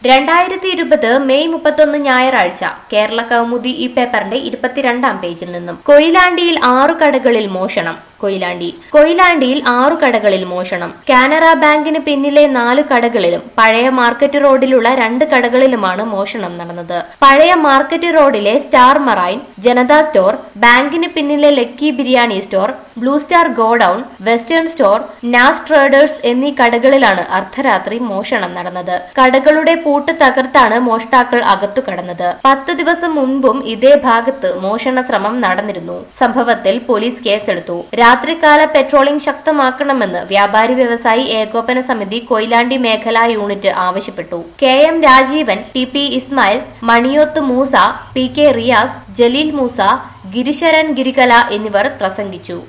രണ്ടായിരത്തി ഇരുപത് മെയ് മുപ്പത്തൊന്ന് ഞായറാഴ്ച കേരള കൗമുദി ഈ പേപ്പറിന്റെ ഇരുപത്തിരണ്ടാം പേജിൽ നിന്നും കൊയിലാണ്ടിയിൽ ആറു കടകളിൽ മോഷണം കൊയിലാണ്ടി കൊയിലാണ്ടിയിൽ ആറു കടകളിൽ മോഷണം കാനറ ബാങ്കിന് പിന്നിലെ നാലു കടകളിലും പഴയ മാർക്കറ്റ് റോഡിലുള്ള രണ്ട് കടകളിലുമാണ് മോഷണം നടന്നത് പഴയ മാർക്കറ്റ് റോഡിലെ സ്റ്റാർ മറൈൻ ജനതാ സ്റ്റോർ ബാങ്കിന് പിന്നിലെ lucky biryani store blue star godown western store Naz traders എന്നീ കടകളിലാണ് അർദ്ധരാത്രി മോഷണം നടന്നത് കടകളുടെ പൂട്ട് തകർത്താണ് മോഷ്ടാക്കൾ അകത്തു കടന്നത് പത്ത് ദിവസം മുൻപും ഇതേ ഭാഗത്ത് മോഷണ ശ്രമം നടന്നിരുന്നു സംഭവത്തിൽ പോലീസ് കേസെടുത്തു രാത്രികാല പെട്രോളിംഗ് ശക്തമാക്കണമെന്ന് വ്യാപാരി വ്യവസായി ഏകോപന സമിതി കൊയിലാണ്ടി മേഖലാ യൂണിറ്റ് ആവശ്യപ്പെട്ടു K M Rajeevan T P Ismail Maniyoth Moosa P K Riyas Jaleel Moosa Girisharan Girikala എന്നിവർ പ്രസംഗിച്ചു